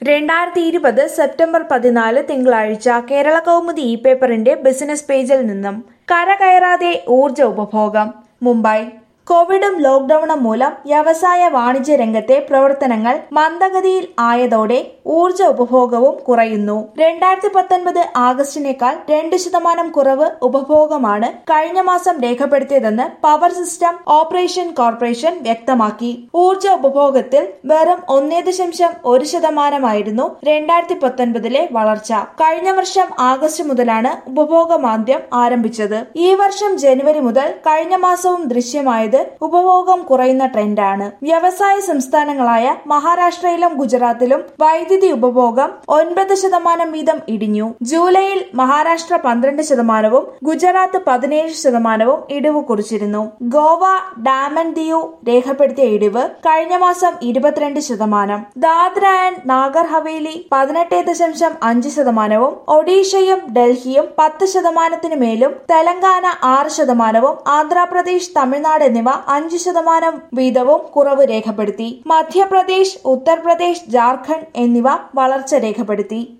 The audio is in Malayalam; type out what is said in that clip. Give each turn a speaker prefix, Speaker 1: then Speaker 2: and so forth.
Speaker 1: രണ്ടായിരത്തി ഇരുപത് സെപ്റ്റംബർ പതിനാല് തിങ്കളാഴ്ച കേരള കൗമുദി ഇ പേപ്പറിന്റെ ബിസിനസ് പേജിൽ നിന്നും കരകയറാതെ ഊർജ ഉപഭോഗം മുംബൈ കോവിഡും ലോക്ഡൌണും മൂലം വ്യവസായ വാണിജ്യ രംഗത്തെ പ്രവർത്തനങ്ങൾ മന്ദഗതിയിൽ ആയതോടെ ഊർജ ഉപഭോഗവും കുറയുന്നു രണ്ടായിരത്തി പത്തൊൻപത് ആഗസ്റ്റിനേക്കാൾ രണ്ട് ശതമാനം കുറവ് ഉപഭോഗമാണ് കഴിഞ്ഞ മാസം രേഖപ്പെടുത്തിയതെന്ന് പവർ സിസ്റ്റം ഓപ്പറേഷൻ കോർപ്പറേഷൻ വ്യക്തമാക്കി ഊർജ ഉപഭോഗത്തിൽ വെറും ഒന്നേ ദശാംശം ഒരു ശതമാനമായിരുന്നു രണ്ടായിരത്തി പത്തൊൻപതിലെ വളർച്ച കഴിഞ്ഞ വർഷം ആഗസ്റ്റ് മുതലാണ് ഉപഭോഗമാന്ദ്യം ആരംഭിച്ചത് ഈ വർഷം ജനുവരി മുതൽ കഴിഞ്ഞ മാസവും ദൃശ്യമായത് ഉപഭോഗം കുറയുന്ന ട്രെൻഡാണ് വ്യവസായ സംസ്ഥാനങ്ങളായ മഹാരാഷ്ട്രയിലും ഗുജറാത്തിലും വൈദ്യുതി ഉപഭോഗം ഒൻപത് ശതമാനം വീതം ഇടിഞ്ഞു ജൂലൈയിൽ മഹാരാഷ്ട്ര പന്ത്രണ്ട് ശതമാനവും ഗുജറാത്ത് പതിനേഴ് ശതമാനവും ഇടിവ് കുറിച്ചിരുന്നു ഗോവ ഡാമൻ ദിയു രേഖപ്പെടുത്തിയ ഇടിവ് കഴിഞ്ഞ മാസം ഇരുപത്തിരണ്ട് ശതമാനം ദാദ്ര ആൻഡ് നാഗർ ഹവേലി പതിനെട്ട് ദശാംശം അഞ്ച് ശതമാനവും ഒഡീഷയും ഡൽഹിയും പത്ത് ശതമാനത്തിന് മേലും തെലങ്കാന ആറ് ശതമാനവും ആന്ധ്രാപ്രദേശ് തമിഴ്നാട് എന്നിവ അഞ്ച് ശതമാനം വീതവും കുറവ് രേഖപ്പെടുത്തി മധ്യപ്രദേശ് ഉത്തർപ്രദേശ് ജാർഖണ്ഡ് എന്നിവ വളർച്ച രേഖപ്പെടുത്തി